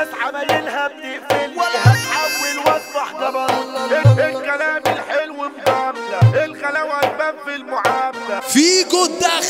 الناس عمايلها بتقفل هتحول واصبح جبروت الكلام الحلو مجاملة الغلاوة تبان في المعاملة فيجو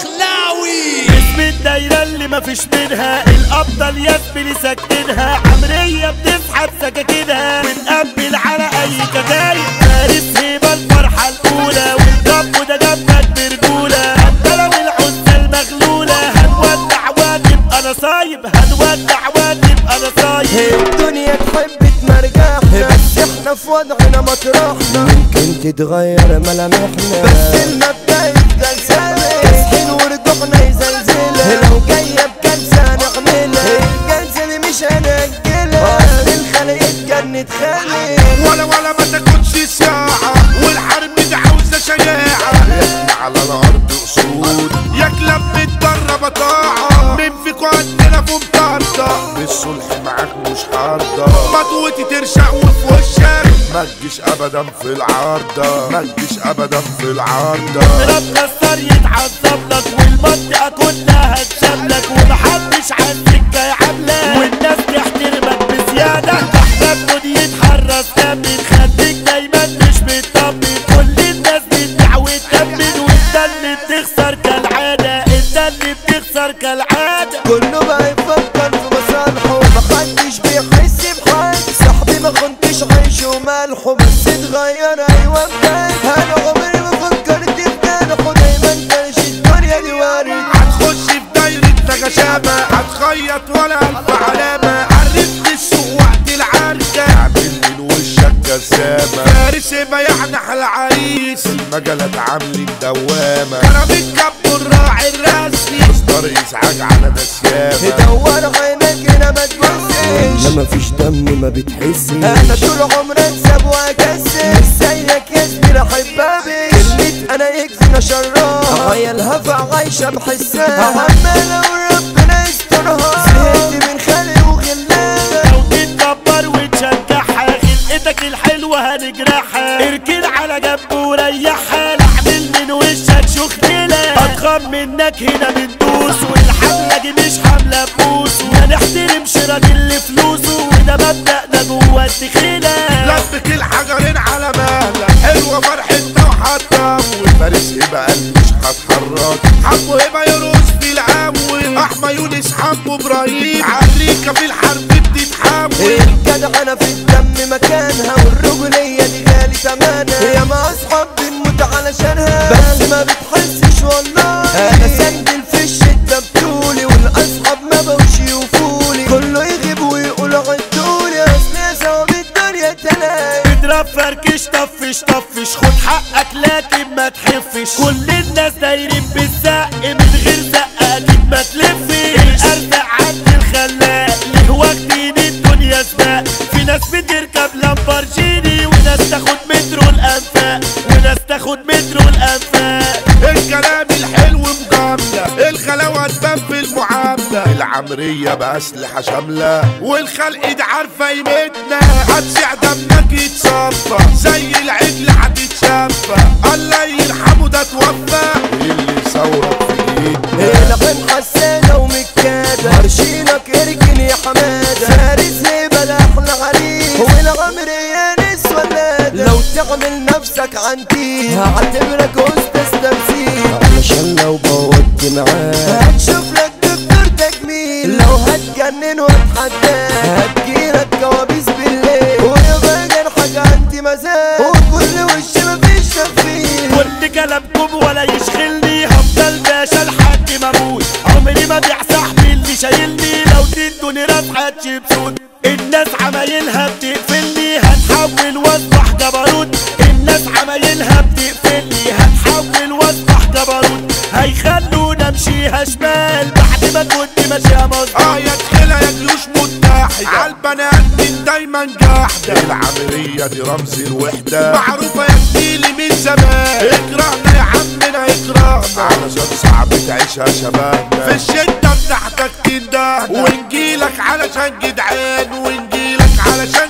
الدخلاوي اسم الدايرة اللي مفيش منها الأبطال يا زميلي ساكنها عمرية بتسحب سكاكينها ونقبل على أي كتايب فارس هيبة الفرحة الأولى والجنب ده جنبك برجولة حتى لو العزة المغلولة هنودع وتبقى نصايب هنودع وتبقى نصايب الدنيا تحب تمرجحنا بس احنا في وضعنا مطرحنا ممكن تتغير ملامحنا بس المبدأ يفضل ثابت كاسحين ورجوعنا يزلزلها لو جاية بكنسة نعملها الكنسة دي مش هنأجلها اصل الخلق اتجنت خالق ولا ولا ما تاخدش ساعة والحرب دي عاوزة شجاعة احنا على الأرض أسود يا كلاب متدربة طاعة مين فيكوا عندنا في مطاردة بالصلح معاك مش عارضة مطوتي ترشق وفي وشك ما تجيش أبدا في العارضة ما تجيش أبدا في العارضة ربنا الصار يتعذب لك والمنطقة كلها تشملك ومحدش عالسكة يعاملك والناس تحترمك بزيادة تحتاج دي يتحرس تمن خليك دايما مش مطمن كل الناس بتدع وتأمن وانت اللي بتخسر كالعادة انت اللي بتخسر كالعادة كله بقى يفكر في مصالحه محدش بيحس بحد صاحبي ما كنتش عايش ومالحه بس اتغير ايوه بجد انا عمري ما فكرت في جنحه دايما كانش الدنيا دي وارد هتخش في دايرة نغشامة هتخيط ولا ألف علامة عرفت السوق وقت العركة اعمل من وشك جسامة فارس ما يعنح العريس المجلة عاملين دوامة كرم الكب الراعي الرسمي مصدر إزعاج على ناس ياما دور عينك هنا ما تبصش لا مفيش دم ما بتحسش انا طول عمري اكسب واكسب مش زيك يا زميلي احبابي كلمة انا يكفينا شرها هيا الهفا عايشة بحسها عمالة وربنا يسترها زهقت من خلق وغلها لو تتكبر وتشجعها خلقتك الحلوة هنجرحها اركن على جنب وريحها نعمل من وشك شخللة اضخم منك هنا بندوس والحملة دي مش حملة بوس هنحترم راجل فلوسه وده مبدأنا جوه الدخيلة لبك الحجرين على مهلك حلوة فرحتنا وهتطول فارس هبة قال مش هتحرك حبه هبة يرقص في الأول أحمى يونس حبه إبراهيم عريكة في الحرب بتتحول الجدعنة في الدم مكانها والرجولية دي غالي تمنها هي مع اصحاب بنموت علشانها بس ما بتحسش والله انا سندل في الشدة بطولي والاصحاب ما بقوش يوفولي كله يغيب ويقول عدولي اصل يا ثواب الدنيا تلاقي اضرب فركش طفش طفش خد حقك لكن ما تحفش كل الناس دايرين بالزق من غير زق اكيد ما تلفش الارزق عند الخلاق ليه واخدين الدنيا سباق في ناس بتركب لامبرجيني وناس تاخد مترو الانفاق وناس تاخد مترو الانفاق الكلام الحلو مجاملة الخلاوة تبان في المعاملة العمرية بأسلحة شاملة والخلق دي عارفة قيمتنا هتسع دمك يتصفى زي العجل هتتشفى الله يرحمه ده توفى اللي ثورك في ايدنا العين حسانة ومكادة هرشينك اركن يا حمادة فارس هيبة لأحلى عريس والعمرية نسوى ولادة لو تعمل نفسك عندي هعتبرك أستاذ تمثيل علشان لو بودت معاه هتشوف لك دكتور تجميل لو هتجنن واتحداه هتجيلك كوابيس بالليل ويبقى جرحك عندي مزاج وكل وش مفيش تخفيل كل كلامكم ولا يشغلني هفضل باشا لحد ما اموت عمري ما بيع صاحبي اللي شايلني لو تدوني رفعة شبسوت الناس عمايلها بتقفلني هتحول واصبح جبروت الناس عمايلها بتقفلني هتحول واصبح جبروت هيخلونا امشيها شمال بعد ما كنت ماشية مظبوط اه يا تخيلة يا جيوش متحدة عالبنات من دايما جاحدة العمرية دي رمز الوحدة معروفة يا زميلي من زمان اكرهنا يا عمنا اكرهنا علشان صعب تعيشها شبابنا في الشدة بتاعتك تندهنا ونجيلك علشان جدعان ونجيلك علشان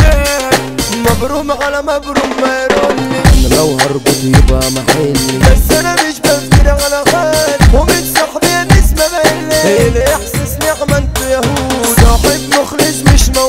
جدعان مبروم على مبروم ما يرولي انا لو هربط يبقى محلي بس انا مش بفتكر على خال ومن صاحبي نسمة مالي الاحساس نعمة انتو يهود صاحب مخلص مش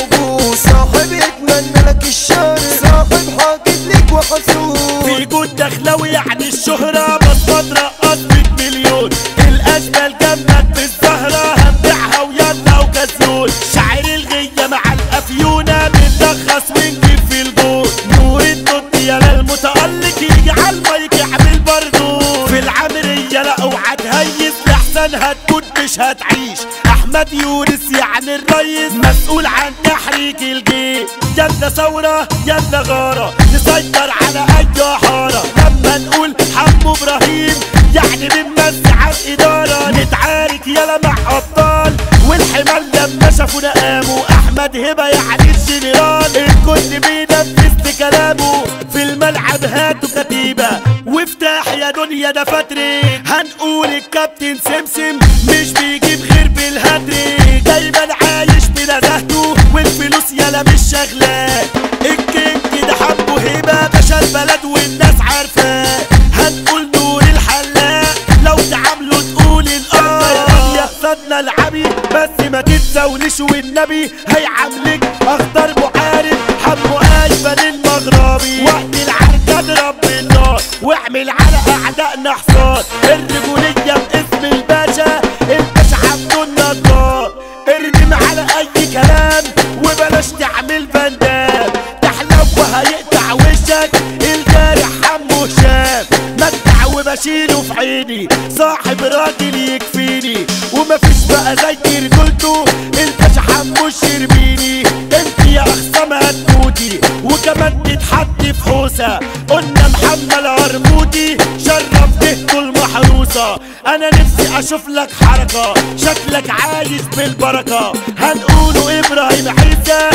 احمد يونس يعني الريس مسؤول عن تحريك الجيش يلا ثورة يلا غارة نسيطر على اي حارة لما نقول حمو ابراهيم يعني بنمسي على الادارة نتعارك يلا مع ابطال والحمال لما شافونا قاموا احمد هبة يعني الجنرال الكل بينفذ كلامه في الملعب هاتوا كتيبة وافتح يا دنيا ده فتري هنقول الكابتن سمسم مش بيجيب غير بالهدري دايما عايش بنزهته والفلوس يلا مش شغلاه الكينج ده حبه هبة باشا البلد والناس عارفاه هنقول نور الحلاق لو تعاملوا تقول الاه يا صدنا العبي بس ما تتزاولش والنبي هيعاملك اخضر محارب حمو ايمن المغربي وقت العركة اضرب بالنار واعمل على اعدائنا حصار الرجولية باسم الباشا الباشا عبد النجار ارجم على اي كلام وبلاش تعمل بندام تحلو وهيقطع وشك الجارح حمو هشام مدع وبشيله في عيني صاحب راجل يكفيني ومفيش بقى زي رجولته الباشا حمو الشربيني انت يا اخصام هتموتي وكمان تتحط في حوسه قلنا محمد العرمودي شرف دهته المحروسه انا نفسي اشوف لك حركه شكلك عايش بالبركه هنقوله ابراهيم عيسى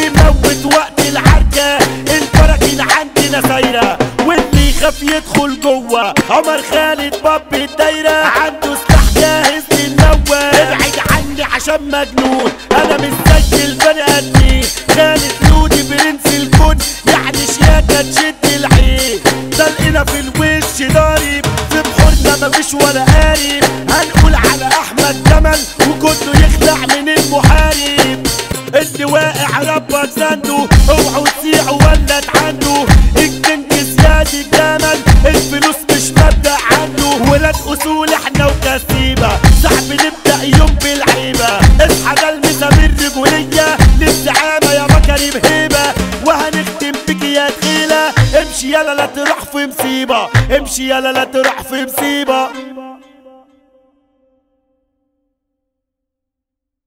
بيموت وقت العركه البراكين عندنا سايره واللي يخاف يدخل جوه عمر خالد باب الدايره عنده سلاح جاهز للنوى ابعد عني عشان مجنون انا مش زي البني ادمين خالد لودي برنس الكون يعني شياكه تشد العين دلقنا في الوش ضارب في بحورنا مفيش ولا قارب هنقول على احمد جمل وكله يخلع من المحارب اللي واقع ربك سنده اوعوا تسيعوا ولا تعنده الكنج زياد الجمل الفلوس مش مبدأ عنده ولاد اصول احنا وكسيبة صعب نبدأ يوم بالعيبة اصحى ده المسا بالرجولية للزعامة يا بكري بهيبة وهنختم بك يا تقيلة امشي يلا لا تروح في مصيبة امشي يلا لا تروح في مصيبة